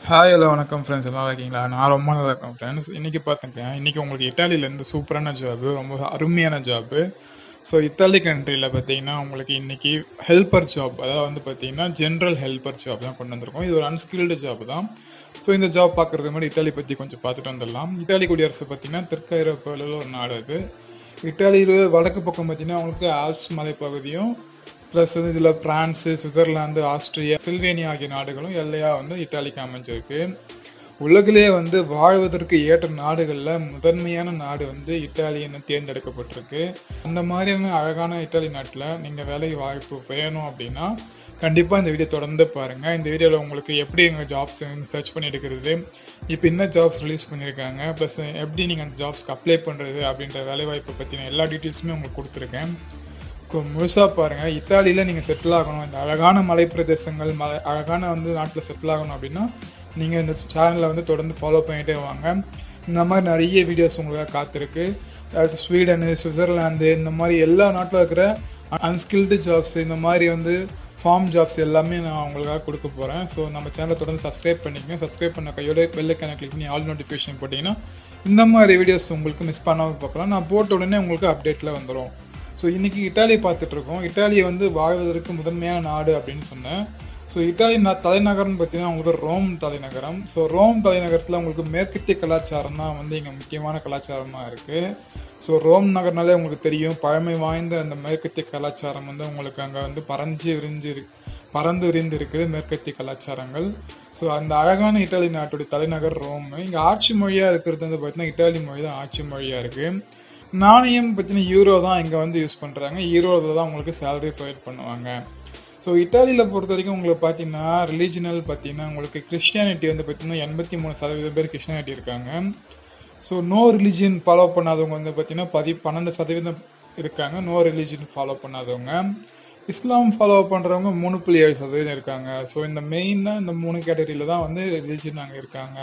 hi hello வணக்கம் friends எல்லாம் இருக்கீங்களா நான் ரொம்ப நல்லா இருக்கேன் ஃப்ரெண்ட்ஸ் இன்றைக்கி பார்த்துருக்கேன் இன்றைக்கி உங்களுக்கு இட்டாலியிலேருந்து சூப்பரான ஜாபு ரொம்ப அருமையான ஜாபு ஸோ இத்தாலி கண்ட்ரியில் பார்த்தீங்கன்னா உங்களுக்கு இன்றைக்கி ஹெல்ப்பர் ஜாப் அதாவது வந்து பார்த்தீங்கன்னா ஜென்ரல் ஹெல்ப்பர் ஜாப் தான் கொண்டு வந்திருக்கோம் இது ஒரு அன்ஸ்கில்டு ஜாப் தான் ஸோ இந்த ஜாப் பார்க்குறதுக்கு முன்னாடி இட்டாலி பற்றி கொஞ்சம் பார்த்துட்டு வந்துடலாம் இட்டாலி குடியரசு பார்த்தீங்கன்னா தெற்கு ஐரோப்பாவில் ஒரு நாடு அது இட்டாலியில் வடக்கு பக்கம் பார்த்தீங்கன்னா உங்களுக்கு ஆல்ஸ் மலைப்பகுதியும் ப்ளஸ் வந்து இதில் பிரான்ஸு சுவிட்சர்லாந்து ஆஸ்திரியா சில்வேனியா ஆகிய நாடுகளும் எல்லையாக வந்து இட்டாலிக்கு அமைஞ்சிருக்கு உலகிலே வந்து வாழ்வதற்கு ஏற்ற நாடுகளில் முதன்மையான நாடு வந்து இட்டாலின்னு தேர்ந்தெடுக்கப்பட்டிருக்கு அந்த மாதிரியான அழகான இட்டாலி நாட்டில் நீங்கள் வேலை வாய்ப்பு வேணும் அப்படின்னா கண்டிப்பாக இந்த வீடியோ தொடர்ந்து பாருங்கள் இந்த வீடியோவில் உங்களுக்கு எப்படி எங்கள் ஜாப்ஸ் சர்ச் பண்ணி எடுக்கிறது இப்போ என்ன ஜாப்ஸ் ரிலீஸ் பண்ணியிருக்காங்க ப்ளஸ் எப்படி நீங்கள் அந்த ஜாப்ஸ்க்கு அப்ளை பண்ணுறது அப்படின்ற வேலைவாய்ப்பை பற்றின எல்லா டீட்டெயில்ஸுமே உங்களுக்கு கொடுத்துருக்கேன் ஸோ முழுசாக பாருங்கள் இத்தாலியில் நீங்கள் செட்டில் ஆகணும் இந்த அழகான மலை பிரதேசங்கள் மலை அழகான வந்து நாட்டில் செட்டில் ஆகணும் அப்படின்னா நீங்கள் இந்த சேனலை வந்து தொடர்ந்து ஃபாலோ பண்ணிகிட்டே வாங்க இந்த மாதிரி நிறைய வீடியோஸ் உங்களுக்காக காத்திருக்கு அடுத்து ஸ்வீடனு சுவிட்சர்லாந்து இந்த மாதிரி எல்லா நாட்டில் இருக்கிற அன்ஸ்கில்டு ஜாப்ஸ் இந்த மாதிரி வந்து ஃபார்ம் ஜாப்ஸ் எல்லாமே நான் உங்களுக்காக கொடுக்க போகிறேன் ஸோ நம்ம சேனலை தொடர்ந்து சப்ஸ்கிரைப் பண்ணிக்கங்க சப்ஸ்கிரைப் பண்ண கையோட பெல்லைக்கான கிளிக் பண்ணி ஆல் நோட்டிஃபிகேஷன் போட்டிங்கன்னா இந்த மாதிரி வீடியோஸ் உங்களுக்கு மிஸ் பண்ணாமல் பார்க்கலாம் நான் போட்ட உடனே உங்களுக்கு அப்டேட்டில் வந்துடும் ஸோ இன்றைக்கி இட்டாலி பார்த்துட்ருக்கோம் இட்டாலியை வந்து வாழ்வதற்கு முதன்மையான நாடு அப்படின்னு சொன்னேன் ஸோ இட்டாலி ந தலைநகரம்னு பார்த்தீங்கன்னா உங்களுக்கு ரோம் தலைநகரம் ஸோ ரோம் தலைநகரத்தில் உங்களுக்கு மேற்கத்திய கலாச்சாரம் தான் வந்து இங்கே முக்கியமான கலாச்சாரமாக இருக்குது ஸோ ரோம் நகர்னாலே உங்களுக்கு தெரியும் பழமை வாய்ந்த அந்த மேற்கத்திய கலாச்சாரம் வந்து உங்களுக்கு அங்கே வந்து பறஞ்சு விரிஞ்சு இரு பறந்து விரிந்து இருக்குது மேற்கத்திய கலாச்சாரங்கள் ஸோ அந்த அழகான இட்டாலி நாட்டுடைய தலைநகர் ரோம் இங்கே ஆட்சி மொழியாக இருக்கிறது வந்து பார்த்தீங்கன்னா இட்டாலி மொழி தான் ஆட்சி மொழியாக இருக்குது நாணயம் பார்த்தீங்கன்னா யூரோ தான் இங்கே வந்து யூஸ் பண்ணுறாங்க யூரோவில் தான் உங்களுக்கு சேலரி ப்ரொவைட் பண்ணுவாங்க ஸோ இட்டாலியில் பொறுத்த வரைக்கும் உங்களுக்கு பார்த்தீங்கன்னா ரிலீஜனல் பார்த்தீங்கன்னா உங்களுக்கு கிறிஸ்டியானிட்டி வந்து பார்த்தீங்கன்னா எண்பத்தி மூணு சதவீதம் பேர் கிறிஸ்டியானிட்டி இருக்காங்க ஸோ நோ ரிலீஜன் ஃபாலோ பண்ணாதவங்க வந்து பார்த்தீங்கன்னா பதி பன்னெண்டு சதவீதம் இருக்காங்க நோ ரிலீஜன் ஃபாலோ பண்ணாதவங்க இஸ்லாம் ஃபாலோ பண்ணுறவங்க மூணு புள்ளி ஏழு சதவீதம் இருக்காங்க ஸோ இந்த மெயினாக இந்த மூணு கேட்டகரியில் தான் வந்து ரிலீஜன் அங்கே இருக்காங்க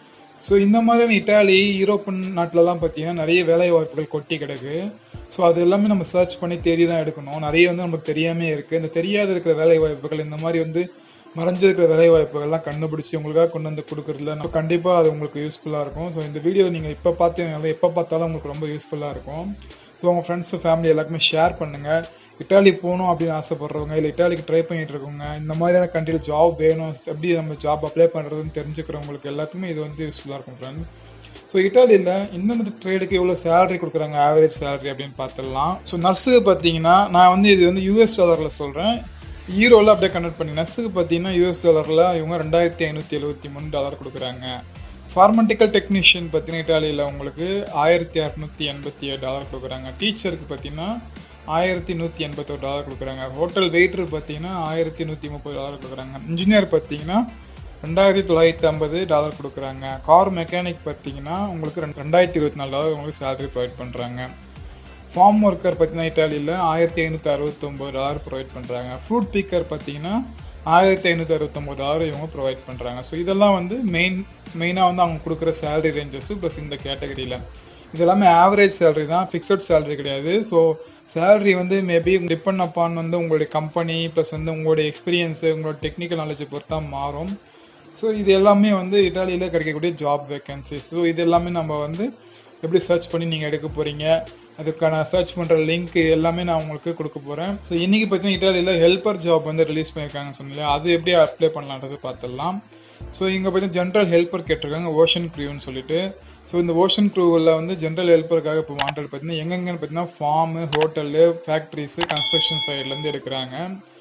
ஸோ இந்த மாதிரியான இட்டாலி யூரோப்பன் நாட்டிலலாம் பார்த்தீங்கன்னா நிறைய வேலை வாய்ப்புகள் கொட்டி கிடக்கு ஸோ அது எல்லாமே நம்ம சர்ச் பண்ணி தேடி தான் எடுக்கணும் நிறைய வந்து நமக்கு தெரியாமே இருக்குது இந்த தெரியாத இருக்கிற வேலை வாய்ப்புகள் இந்த மாதிரி வந்து மறைஞ்சிருக்கிற வேலை வாய்ப்புகள்லாம் கண்டுபிடிச்சி உங்களுக்காக கொண்டு வந்து கொடுக்குறதுல நம்ம கண்டிப்பாக அது உங்களுக்கு யூஸ்ஃபுல்லாக இருக்கும் ஸோ இந்த வீடியோ நீங்கள் இப்போ பார்த்தீங்கனால எப்போ பார்த்தாலும் உங்களுக்கு ரொம்ப யூஸ்ஃபுல்லாக இருக்கும் ஸோ உங்கள் ஃப்ரெண்ட்ஸு ஃபேமிலி எல்லாருக்குமே ஷேர் பண்ணுங்கள் இட்டாலி போகணும் அப்படின்னு ஆசைப்படுறவங்க இல்லை இட்டாலிக்கு ட்ரை பண்ணிட்டு இருக்கவங்க இந்த மாதிரியான கண்ட்ரியில் ஜாப் வேணும் எப்படி நம்ம ஜாப் அப்ளை பண்ணுறதுன்னு தெரிஞ்சுக்கிறவங்களுக்கு எல்லாத்துக்குமே இது வந்து யூஸ்ஃபுல்லாக இருக்கும் ஃப்ரெண்ட்ஸ் ஸோ இட்டாலியில் இந்தந்த ட்ரேடுக்கு எவ்வளோ சேலரி கொடுக்குறாங்க ஆவரேஜ் சேலரி அப்படின்னு பார்த்துடலாம் ஸோ நர்ஸுக்கு பார்த்தீங்கன்னா நான் வந்து இது வந்து யூஎஸ் டாலரில் சொல்கிறேன் ஈரோவில் அப்படியே கன்வெர்ட் பண்ணி நர்ஸுக்கு பார்த்தீங்கன்னா யூஎஸ் டாலரில் இவங்க ரெண்டாயிரத்தி ஐநூற்றி எழுபத்தி மூணு டாலர் கொடுக்குறாங்க ஃபார்மட்டிக்கல் டெக்னீஷியன் பார்த்தீங்கன்னா இட்டாலியில் உங்களுக்கு ஆயிரத்தி அறநூற்றி எண்பத்தி ஏழு டாலர் கொடுக்குறாங்க டீச்சருக்கு பார்த்தீங்கன்னா ஆயிரத்தி நூற்றி எண்பத்தோரு டாலர் கொடுக்குறாங்க ஹோட்டல் வெயிட்ரு பார்த்தீங்கன்னா ஆயிரத்தி நூற்றி முப்பது டாலர் கொடுக்குறாங்க இன்ஜினியர் பார்த்தீங்கன்னா ரெண்டாயிரத்தி தொள்ளாயிரத்தி ஐம்பது டாலர் கொடுக்குறாங்க கார் மெக்கானிக் பார்த்தீங்கன்னா உங்களுக்கு ரெண்டு ரெண்டாயிரத்தி இருபத்தி நாலு டாலர் உங்களுக்கு சேலரி ப்ரொவைட் பண்ணுறாங்க ஃபார்ம் ஒர்க்கர் பார்த்தீங்கன்னா இட்டாலியில் ஆயிரத்தி ஐநூற்றி அறுபத்தொம்போது டாலர் ப்ரொவைட் பண்ணுறாங்க ஃப்ரூட் பீக்கர் பார்த்தீங்கன்னா ஆயிரத்தி ஐநூற்றி அறுபத்தொம்போது டாலர் இவங்க ப்ரொவைட் பண்ணுறாங்க ஸோ இதெல்லாம் வந்து மெயின் மெயினாக வந்து அவங்க கொடுக்குற சேலரி ரேஞ்சஸ் ப்ளஸ் இந்த கேட்டகரியில் இது எல்லாமே ஆவரேஜ் சேலரி தான் ஃபிக்ஸட் சேலரி கிடையாது ஸோ சேலரி வந்து மேபி டிபெண்ட் அப்பான் வந்து உங்களுடைய கம்பெனி ப்ளஸ் வந்து உங்களுடைய எக்ஸ்பீரியன்ஸு உங்களோட டெக்னிக்கல் நாலேஜை பொறுத்து தான் மாறும் ஸோ இது எல்லாமே வந்து இட்டாலியில் கிடைக்கக்கூடிய ஜாப் வேக்கன்சிஸ் ஸோ இது எல்லாமே நம்ம வந்து எப்படி சர்ச் பண்ணி நீங்கள் எடுக்க போகிறீங்க அதுக்கான சர்ச் பண்ணுற லிங்க் எல்லாமே நான் உங்களுக்கு கொடுக்க போகிறேன் ஸோ இன்றைக்கி பார்த்தீங்கன்னா இட்டாலியில் ஹெல்ப்பர் ஜாப் வந்து ரிலீஸ் பண்ணியிருக்காங்க சொன்னீங்க அது எப்படி அப்ளை பண்ணலான்றது பார்த்துடலாம் ஸோ இங்கே பார்த்தீங்கன்னா ஜென்ரல் ஹெல்ப்பர் கேட்டிருக்காங்க ஓஷன் க்ரூன்னு சொல்லிட்டு ஸோ இந்த ஓஷன் க்ரூவில் வந்து ஜென்ரல் ஹெல்ப்பருக்காக இப்போ வாண்டட் பார்த்தீங்கன்னா எங்கெங்கன்னு பார்த்தீங்கன்னா ஃபார்மு ஹோட்டலு ஃபேக்ட்ரிஸு கன்ஸ்ட்ரக்ஷன் சைட்லேருந்து எடுக்கிறாங்க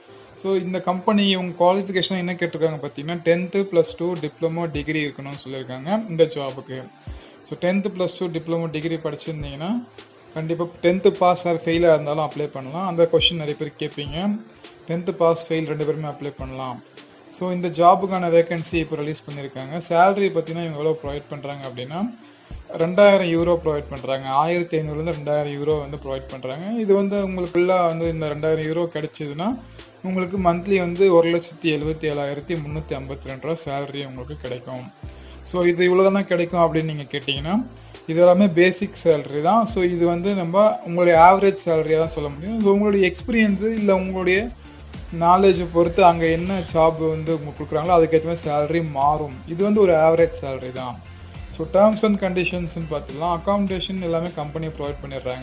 ஸோ இந்த கம்பெனி இவங்க குவாலிஃபிகேஷன் என்ன கேட்டிருக்காங்க பார்த்தீங்கன்னா tenth plus two diploma degree இருக்கணும்னு சொல்லியிருக்காங்க இந்த ஜாபுக்கு so tenth plus two diploma degree படிச்சிருந்தீங்கன்னா கண்டிப்பாக டென்த்து பாஸ் ஆர் ஃபெயிலாக இருந்தாலும் அப்ளை பண்ணலாம் அந்த கொஷின் நிறைய பேர் கேட்பீங்க டென்த்து பாஸ் ஃபெயில் ரெண்டு பேருமே அப்ளை பண்ணலாம் ஸோ இந்த ஜாபுக்கான வேகன்சி இப்போ ரிலீஸ் பண்ணியிருக்காங்க சேலரி பார்த்தீங்கன்னா இவங்க எவ்வளோ ப்ரொவைட் பண்ணுறாங்க அப்படின்னா ரெண்டாயிரம் யூரோ ப்ரொவைட் பண்ணுறாங்க ஆயிரத்தி ஐநூறுலேருந்து ரெண்டாயிரம் யூரோ வந்து ப்ரொவைட் பண்ணுறாங்க இது வந்து உங்களுக்கு ஃபுல்லாக வந்து இந்த ரெண்டாயிரம் யூரோ கிடைச்சிதுன்னா உங்களுக்கு மந்த்லி வந்து ஒரு லட்சத்தி எழுபத்தி ஏழாயிரத்தி முந்நூற்றி ஐம்பத்தி ரெண்டு ரூபா சேலரி உங்களுக்கு கிடைக்கும் ஸோ இது இவ்வளோ தானே கிடைக்கும் அப்படின்னு நீங்கள் கேட்டிங்கன்னா இது எல்லாமே பேசிக் சேலரி தான் ஸோ இது வந்து நம்ம உங்களுடைய ஆவரேஜ் சேலரியாக தான் சொல்ல முடியும் ஸோ உங்களுடைய எக்ஸ்பீரியன்ஸு இல்லை உங்களுடைய நாலேஜை பொறுத்து அங்கே என்ன ஜாப் வந்து உங்களுக்கு கொடுக்குறாங்களோ அதுக்கேற்ற மாதிரி சேலரி மாறும் இது வந்து ஒரு ஆவரேஜ் சேலரி தான் ஸோ டேர்ம்ஸ் அண்ட் கண்டிஷன்ஸ்னு பார்த்துக்கலாம் அக்காமடேஷன் எல்லாமே கம்பெனி ப்ரொவைட் பண்ணிடுறாங்க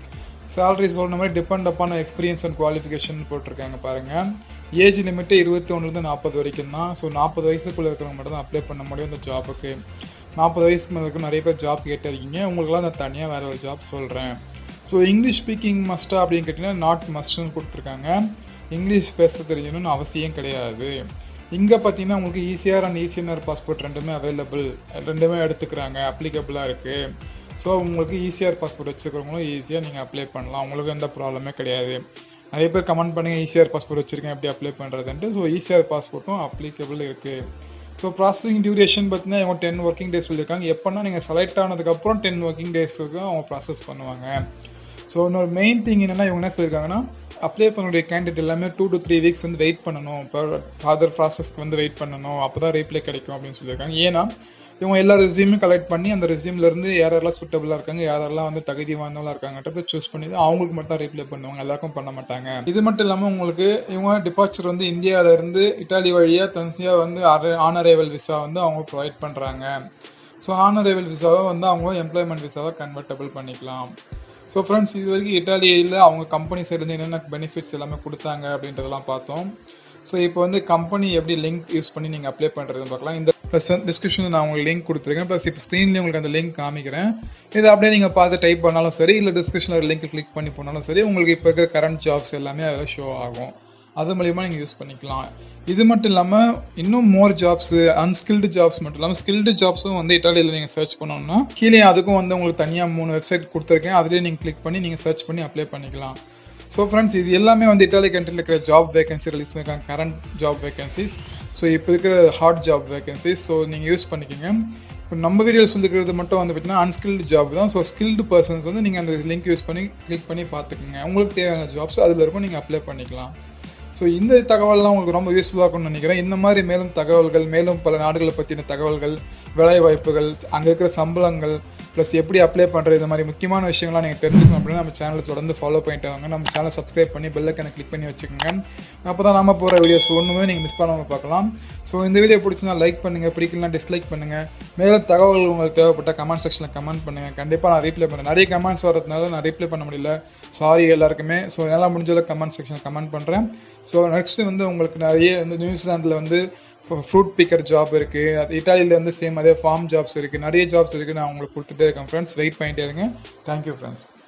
சேலரி சொல்கிற மாதிரி depend upon experience and qualification போட்டிருக்காங்க பாருங்கள் ஏஜ் லிமிட்டு இருபத்தி ஒன்றுலேருந்து நாற்பது வரைக்கும் தான் ஸோ நாற்பது வயசுக்குள்ளே இருக்கிறவங்க மட்டும் தான் அப்ளை பண்ண முடியும் இந்த ஜாபுக்கு நாற்பது வயசுக்கு மேலே இருக்க நிறைய பேர் ஜாப் கேட்டிருக்கீங்க உங்களுக்குலாம் நான் தனியாக வேறு ஒரு ஜாப் சொல்கிறேன் ஸோ இங்கிலீஷ் ஸ்பீக்கிங் மஸ்டா அப்படின்னு கேட்டிங்கன்னா நாட் மஸ்ட்னு கொடுத்துருக்காங்க இங்கிலீஷ் பேச தெரியணும்னு அவசியம் கிடையாது இங்கே பார்த்தீங்கன்னா உங்களுக்கு ஈஸிஆர் அண்ட் ஈசிஎன்ஆர் பாஸ்போர்ட் ரெண்டுமே அவைலபிள் ரெண்டுமே எடுத்துக்கிறாங்க அப்ளிகபிளாக இருக்குது ஸோ உங்களுக்கு ஈஸிஆர் பாஸ்போர்ட் வச்சுருக்கிறவங்களும் ஈஸியாக நீங்கள் அப்ளை பண்ணலாம் உங்களுக்கு எந்த ப்ராப்ளமே கிடையாது நிறைய பேர் கமெண்ட் பண்ணுங்க ஈஸிஆர் பாஸ்போர்ட் வச்சுருக்கேன் எப்படி அப்ளை பண்ணுறதுன்ட்டு ஸோ ஈஸிஆர் பாஸ்போர்ட்டும் அப்ளிகபிள் இருக்குது ஸோ ப்ராசஸிங் டியூரேஷன் பார்த்தீங்கன்னா இவங்க டென் ஒர்க்கிங் டேஸ் சொல்லியிருக்காங்க எப்போனா நீங்கள் செலக்ட் ஆனதுக்கப்புறம் டென் ஒர்க்கிங் டேஸுக்கு அவங்க ப்ராசஸ் பண்ணுவாங்க ஸோ இன்னொரு மெயின் திங் என்னென்னா இவங்க என்ன சொல்லியிருக்காங்கன்னா அப்ளை பண்ணக்கூடிய கேண்டிடேட் எல்லாமே டூ டு த்ரீ வீக்ஸ் வந்து வெயிட் பண்ணணும் இப்போ ஃபாதர் ப்ராசஸ்க்கு வந்து வெயிட் பண்ணணும் அப்போ தான் ரீப்ளே கிடைக்கும் அப்படின்னு சொல்லியிருக்காங்க ஏன்னா இவங்க எல்லா ரெசியூமும் கலெக்ட் பண்ணி அந்த ரெசியூம்லேருந்து யாரெல்லாம் சூட்டபிளாக இருக்காங்க யாரெல்லாம் வந்து தகுதி வாய்ந்தவங்களா இருக்காங்கன்றத சூஸ் பண்ணி தான் அவங்களுக்கு மட்டும் தான் ரீப்ளே பண்ணுவாங்க எல்லாருக்கும் பண்ண மாட்டாங்க இது மட்டும் இல்லாமல் உங்களுக்கு இவங்க டிபார்ச்சர் வந்து இந்தியாவிலேருந்து இட்டாலி வழியாக தன்சியாக வந்து ஆனரேவல் விசா வந்து அவங்க ப்ரொவைட் பண்ணுறாங்க ஸோ ஆனரேவல் விசாவை வந்து அவங்க எம்ப்ளாய்மெண்ட் விசாவை கன்வெர்ட்டபிள் பண்ணிக்கலாம் ஸோ ஃப்ரெண்ட்ஸ் இது வரைக்கும் இட்டாலியில் அவங்க கம்பெனி சைட்லேருந்து என்னென்ன பெனிஃபிட்ஸ் எல்லாமே கொடுத்தாங்க அப்படின்றதெல்லாம் பார்த்தோம் ஸோ இப்போ வந்து கம்பெனி எப்படி லிங்க் யூஸ் பண்ணி நீங்கள் அப்ளை பண்ணுறதுன்னு பார்க்கலாம் இந்த ப்ளஸ் டிஸ்கிரிப்ஷனில் நான் உங்களுக்கு லிங்க் கொடுத்துருக்கேன் ப்ளஸ் இப்போ ஸ்க்ரீன்லேயே உங்களுக்கு அந்த லிங்க் காமிக்கிறேன் இதை அப்படியே நீங்கள் பார்த்து டைப் பண்ணாலும் சரி இல்லை டிஸ்கிரிப்ஷனில் லிங்க் கிளிக் பண்ணி போனாலும் சரி உங்களுக்கு இப்போ இருக்கிற கரண்ட் ஜாப்ஸ் எல்லாமே அதில் ஷோ ஆகும் அது மூலியமாக நீங்கள் யூஸ் பண்ணிக்கலாம் இது மட்டும் இல்லாமல் இன்னும் மோர் ஜாப்ஸ் அன்ஸ்கில்டு ஜாப்ஸ் மட்டும் இல்லாமல் ஸ்கில்டு ஜாப்ஸும் வந்து இட்டாலியில் நீங்கள் சர்ச் பண்ணோம்னா கீழே அதுக்கும் வந்து உங்களுக்கு தனியாக மூணு வெப்சைட் கொடுத்துருக்கேன் அதுலேயே நீங்கள் கிளிக் பண்ணி நீங்கள் சர்ச் பண்ணி அப்ளை பண்ணிக்கலாம் ஸோ ஃப்ரெண்ட்ஸ் இது எல்லாமே வந்து இட்டாலி கண்ட்ரியில் இருக்கிற ஜாப் வேகன்சி ரிலீஸ் பண்ணியிருக்காங்க கரண்ட் ஜாப் வேகன்சிஸ் ஸோ இப்போ இருக்கிற ஹாட் ஜாப் வேகன்சிஸ் ஸோ நீங்கள் யூஸ் பண்ணிக்கோங்க இப்போ நம்ம வீடியோஸ் வந்துக்கிறது மட்டும் வந்து பார்த்தீங்கன்னா அன்ஸ்கில்டு ஜாப் தான் ஸோ ஸ்கில்டு பர்சன்ஸ் வந்து நீங்கள் அந்த லிங்க் யூஸ் பண்ணி கிளிக் பண்ணி பார்த்துக்குங்க உங்களுக்கு தேவையான ஜாப்ஸ் அதில் இருக்கும் நீங்கள் அப்ளை பண்ணிக்கலாம் ஸோ இந்த தகவல்லாம் உங்களுக்கு ரொம்ப யூஸ்ஃபுல்லாக இருக்கும்னு நினைக்கிறேன் இந்த மாதிரி மேலும் தகவல்கள் மேலும் பல நாடுகளை பற்றின தகவல்கள் வேலை வாய்ப்புகள் அங்கே இருக்கிற சம்பளங்கள் ப்ளஸ் எப்படி அப்ளை பண்ணுறது இந்த மாதிரி முக்கியமான விஷயங்கள்லாம் நீங்கள் தெரிஞ்சுக்கணும் அப்படின்னா நம்ம சேனலை தொடர்ந்து ஃபாலோ பண்ணிட்டு வாங்க நம்ம சேனலை சப்ஸ்கிரைப் பண்ணி பெல்லைக்கனை கிளிக் பண்ணி வச்சுக்கோங்க அப்போ தான் நம்ம போகிற வீடியோஸ் ஒன்றுமே நீங்கள் மிஸ் பண்ணாமல் பார்க்கலாம் ஸோ இந்த வீடியோ பிடிச்சிருந்தா லைக் பண்ணுங்கள் பிடிக்கலாம் டிஸ்லைக் பண்ணுங்கள் மேலும் தகவல்கள் உங்களுக்கு தேவைப்பட்ட கமெண்ட் செக்ஷனில் கமெண்ட் பண்ணுங்கள் கண்டிப்பாக நான் ரீப்ளை பண்ணேன் நிறைய கமெண்ட்ஸ் வரதுனால நான் ரீப்ளை பண்ண முடியல சாரி எல்லாருக்குமே ஸோ என்னால் முடிஞ்ச அளவுக்கு கமெண்ட் செக்ஷனில் கமெண்ட் பண்ணுறேன் ஸோ நெக்ஸ்ட்டு வந்து உங்களுக்கு நிறைய இந்த நியூசிலாந்தில் வந்து ஃப்ரூட் பிக்கர் ஜாப் இருக்குது அது இட்டாலியில் வந்து சேம் அதே ஃபார்ம் ஜாப்ஸ் இருக்குது நிறைய ஜாப்ஸ் இருக்குது நான் உங்களுக்கு கொடுத்துட்டே இருக்கேன் ஃப்ரெண்ட்ஸ் வெயிட் பண்ணிட்டே இருங்க தேங்க்யூ ஃப்ரெண்ட்ஸ்